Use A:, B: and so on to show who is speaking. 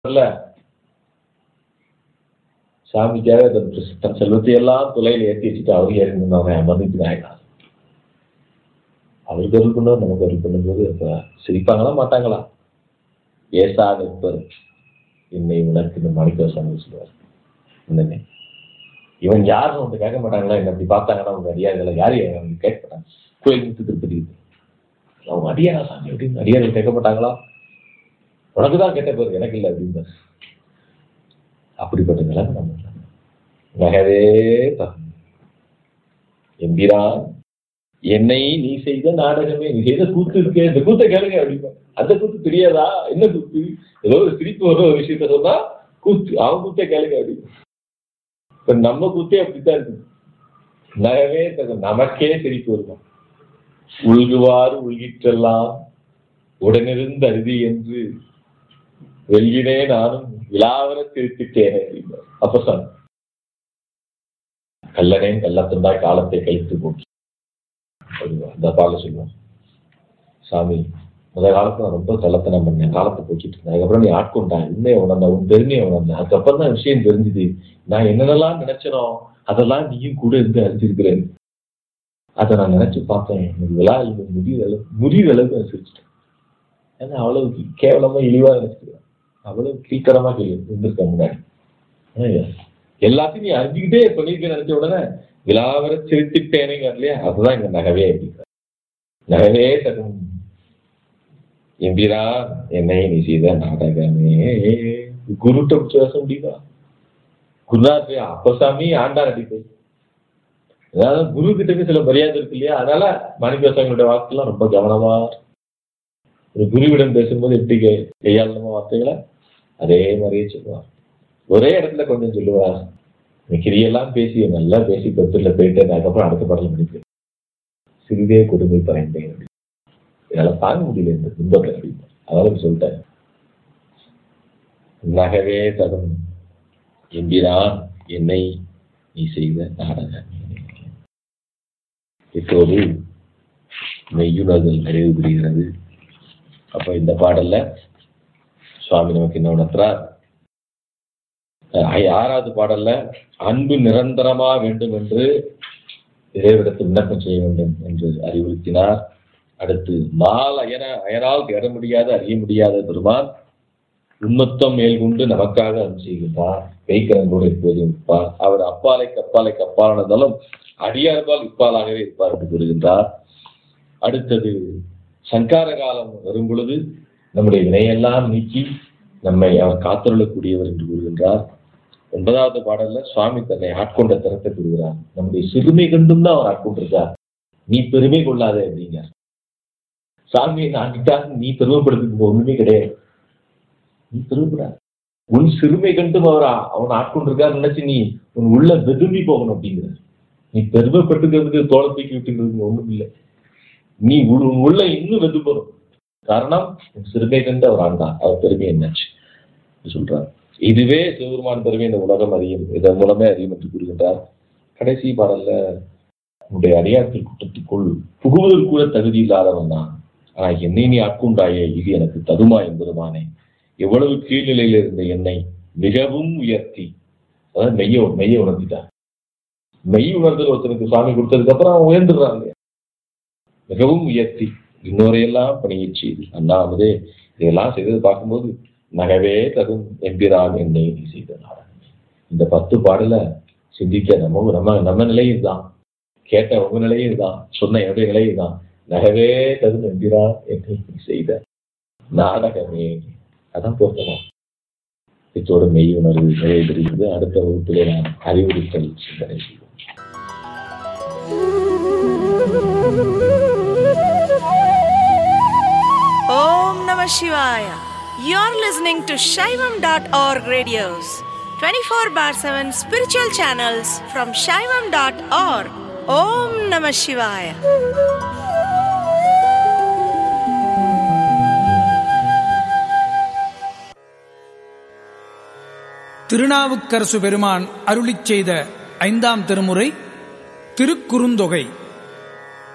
A: இல்ல சாமிக்காக தன் தன் செல்வத்தை எல்லாம் துளையில ஏற்றி வச்சுட்டு அவர் ஏறி நின்றவங்க அமர்ந்துட்டு ஆயிடலாம் அவருக்கு அருள் பண்ணுவார் நமக்கு அருள் பண்ணும்போது அப்ப சிரிப்பாங்களா மாட்டாங்களா ஏசா நிற்பர் என்னை உனக்கு இந்த மணிக்க சாமி சொல்லுவார் என்னன்னு இவன் யாரும் வந்து கேட்க மாட்டாங்களா என்ன அப்படி பார்த்தாங்கன்னா அவங்க அடியார்கள் யாரு அவங்க கேட்க மாட்டாங்க கோயில் முத்து திருப்பதி அவங்க அடியாரா சாமி அப்படின்னு அடியார்கள் கேட்க மாட்டாங்களா உனக்கு தான் கேட்ட பேர் எனக்கு இல்லை அப்படின்னு அப்படிப்பட்ட நிலைமை நம்ம இல்லை. நகவே தகும். எம்பிரான் என்னை நீ செய்த நாடகமே நீ செய்த கூத்து இருக்கே இந்த கூத்தை கேளுங்க அப்படின்னா அந்த கூத்து தெரியாதா என்ன கூத்து ஏதோ ஒரு சிரிப்பு வர ஒரு விஷயத்த சொன்னா கூத்து அவன் கூத்தை கேளுங்க அப்படின்னு இப்ப நம்ம கூத்தே அப்படித்தான் இருக்கு நகவே தகும். நமக்கே சிரிப்பு இருக்கும் உள்குவார் உள்கிற்றெல்லாம் உடனிருந்து அருதி என்று வெள்ளினே நானும் விழாவர திருத்திட்டேனே அப்படின்னார். அப்ப சொன்ன கல்லனேன் கள்ளத்தந்தாய் காலத்தை கழித்து போக்கி சொல்லுவார். அந்த பால சொல்லுவான் சாமி முத காலத்துல நான் ரொம்ப கள்ளத்தனம் பண்ணேன் காலத்தை போக்கிட்டு இருந்தேன் அதுக்கப்புறம் நீ ஆட்கொண்டான் உண்மையை உணர்ந்த உன் பெருமையை உணர்ந்தேன் அதுக்கப்புறம் தான் விஷயம் தெரிஞ்சுது நான் என்னென்னலாம் நினைச்சனோ அதெல்லாம் நீயும் கூட இருந்து அறிஞ்சிருக்கிறேன் அதை நான் நினைச்சு பார்த்தேன் எனக்கு விழா இல்லை முடிவு அளவு முடிவு அளவுக்கு நான் சிரிச்சிட்டேன் ஏன்னா அவ்வளவு கேவலமா இழிவா நினைச்சிருக்கேன் அவ்வளவு கீழ்த்தரமா கேள்வி இருந்திருக்க முன்னாடி ஆனா, எல்லாத்தையும் நீ அறிஞ்சுக்கிட்டே பண்ணிருக்க நினைச்ச உடனே விழாவர சிரித்துட்டேனேங்க இல்லையா அதுதான் இங்க நகவே அப்படிங்கிற நகவே தகும் எம்பிரா என்னை நீ செய்த நாடகமே குருட்ட பேச முடியுமா குருநாத் அப்பசாமி ஆண்டா நடிப்பு அதாவது குரு கிட்ட சில மரியாதை இருக்கு இல்லையா அதனால மாணிக்கவாசங்களுடைய வாக்குலாம் ரொம்ப கவனமா ஒரு குருவிடம் பேசும்போது எப்படி கை- கையாளணுமோ வார்த்தைகளை அதே மாதிரியே சொல்லுவார் ஒரே இடத்துல கொஞ்சம் சொல்லுவார் நீ கிரியெல்லாம் பேசி நல்லா பேசி பத்துல போயிட்டு அதுக்கப்புறம் அடுத்த பாடல முடிப்பேன் சிறிதே கொடுமை பறைந்தேன் அப்படின்னு. என்னால தாங்க முடியல இந்த துன்பத்தை அப்படின்னு அதனால சொல்லிட்டேன் நகவே தகும் எம்பிரான் என்னை நீ செய்த நாடகம் இப்போது மெய்யுணர்தல் நிறைவு பெறுகிறது அப்ப இந்த பாடல்ல சுவாமி நமக்கு என்ன உணர்த்துறார் அஹ் ஆறாவது பாடல்ல அன்பு நிரந்தரமா வேண்டும் என்று இறைவிடத்தில் விண்ணப்பம் செய்ய வேண்டும் என்று அறிவுறுத்தினார் அடுத்து மால் அயன அயனால் தேட முடியாத அறிய முடியாத பெருமான் உண்மத்தம் மேல் கொண்டு நமக்காக அருள் செய்கின்றார் கைக்கரங்கோடு எப்போதும் இருப்பார் அவர் அப்பாலை கப்பாலை கப்பாலானதாலும் அடியார்பால் இப்பாலாகவே இருப்பார் என்று கூறுகின்றார் அடுத்தது சங்கார காலம் வரும் பொழுது நம்முடைய வினையெல்லாம் நீக்கி நம்மை அவர் காத்தருளக்கூடியவர் என்று கூறுகின்றார் ஒன்பதாவது பாடல்ல சுவாமி தன்னை ஆட்கொண்ட தரத்தை கூறுகிறார் நம்முடைய சிறுமை கண்டும் தான் அவர் ஆட்கொண்டிருக்கார் நீ பெருமை கொள்ளாதே அப்படிங்க சாமியை நான் நீ பெருமைப்படுத்துக்கு ஒண்ணுமே கிடையாது நீ பெருமைப்படாத உன் சிறுமை கண்டும் அவர் ஆ- அவன் ஆட்கொண்டிருக்காரு நினைச்சு நீ உன் உள்ள வெதும்பி போகணும் அப்படிங்கிற நீ பெருமைப்பட்டுக்கிறதுக்கு தோலை தூக்கி விட்டுங்கிறதுக்கு ஒண்ணும் இல்லை நீ உள்- உன் உள்ள இன்னும் வெது போகணும் காரணம் உன் சிறுமை கண்டு அவர் ஆண்டான் அவர் பெருமை என்னாச்சு என்று சொல்றார் இதுவே சிவபெருமான் பெருமை இந்த உலகம் அறியும் இதன் மூலமே அறியும் என்று கூறுகின்றார் கடைசி பாடல்ல உன்னுடைய அடியாற்றில் கூட்டத்துக்குள் புகுவதற்கு கூட தகுதி இல்லாதவன் தான் ஆனா என்னை நீ ஆட்கொண்டாயே இது எனக்கு தகுமா என்பதுமானே எவ்வளவு கீழ்நிலையில இருந்த என்னை மிகவும் உயர்த்தி அதாவது மெய்ய மெய்ய உணர்த்திட்டார் மெய் உணர்தல் ஒருத்தனுக்கு சுவாமி கொடுத்ததுக்கு அப்புறம் அவன் உயர்ந்துடுறான் இல்லையா மிகவும் உயர்த்தி இன்னொரையெல்லாம் பணியச் செய்து அண்ணாமதே இதெல்லாம் செய்தது பார்க்கும்போது நகவே தகும் எம்பிரான் என்னை நீ செய்த நாடகமே இந்த பத்து பாடல சிந்திக்க நம்ம நம்ம நம்ம நிலையும் இதுதான் கேட்ட உங்க நிலையும் இதுதான் சொன்ன என்னுடைய நிலையும் இதுதான் நகவே தகும் எம்பிரான் என்னை நீ செய்த நாடகமே அதான் பொருத்தமா இத்தோடு மெய் உணர்வு நிறைவு பெறுகிறது அடுத்த வகுப்பிலே நாம் அறிவுறுத்தல் சிந்தனை செய்வோம்
B: Om Namah Shivaya. You're listening to Shaivam.org radios, 24 bar 7 spiritual channels from Shaivam.org. Om Namah Shivaya.
C: Thirunavukkarasu பெருமான் அருளிச் செய்த ஐந்தாம் திருமுறை திருக்குறுந்தொகை